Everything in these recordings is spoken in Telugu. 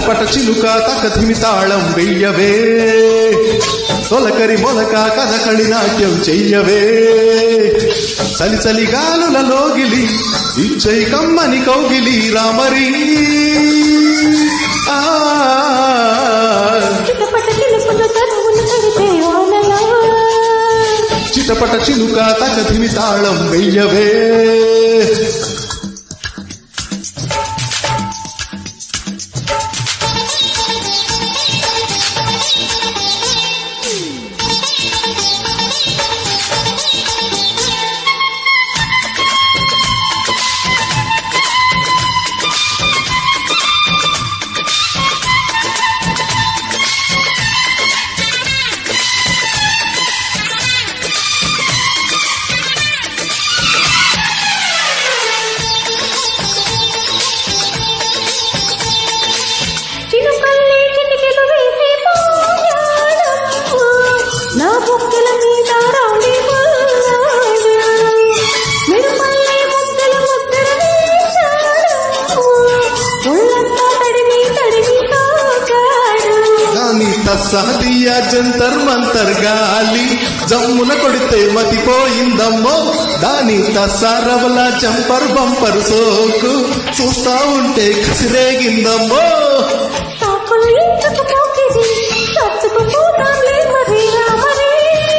చిటపట చిలుక తకధిమి తాళం వెయ్యవే తొలకరి మొలక కథకళి నాట్యం చెయ్యవే చలి చలి గాలుల లోగిలి ఇచ్చై కమ్మని కౌగిలి రామరి ఆ చిటపట చిలుపుల తనువును తడిపే వానలా చిటపట చిలుక తకధిమి తాళం వెయ్యవే చిలుకల్లే చిటికెలు వేసే పోయాడు నా బుక్కల మీద రాడి పల్లాడు మెరుపల్లే ముద్దలు ముద్దలు వేశాడు ఒళ్ళంతా తడిమి తడిమి తాకాడు దాని తస్సహదీయ జంతర్ మంతర్ గాలి జమ్మున కొడితే మతిపోయిందమ్మో దాని తస్సారవల జంపర్ బంపర్ సోకు చూస్తా ఉంటే కసిరేగిందమ్మో సాకులు ఇంతకు పోకిది సత్తుకు పోతాంలే మరి రామరే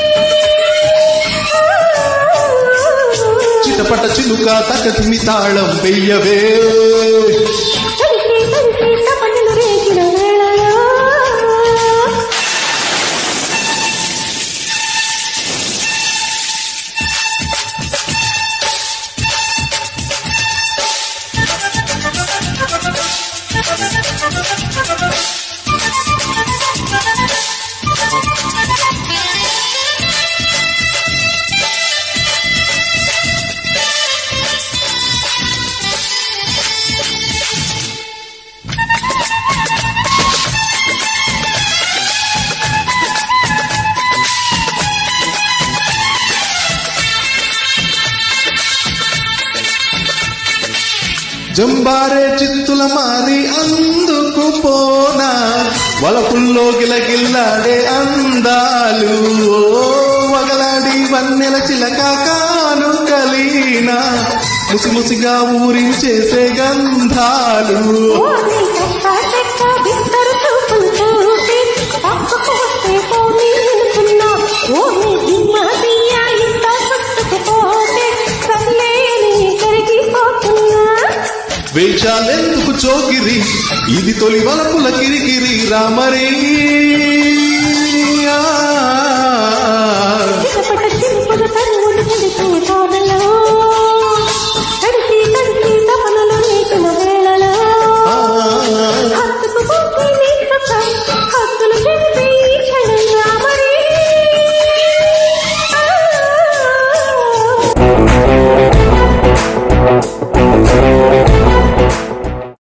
చిటపట చిలుక తకతిమి తాళం వెయ్యవే తడిసి తడిసి తపనలు రేగిన వేళలో జంబారే చిత్తుల మారి అందుకు పోనా వలపుల్లో గిలగిల్లాడే అందాలు ఓ వగలాడి వన్నెల చిలక కాను కలినా ముసిముసిగా ఊరించేసే గంధాలు ఓని చెక్క చెక్క బిత్తరు చూపులు చూసి పక్కకు వస్తే పోనీ అనుకున్నా ఓని దిమ్మ దియ్య ఇంత చుట్టుకుపోతే సర్లేని కరిగిపోతున్నా వేషాలెందుకు చోకిరి ఇది తొలి వలపుల కిరికిరి రామరీ ఆ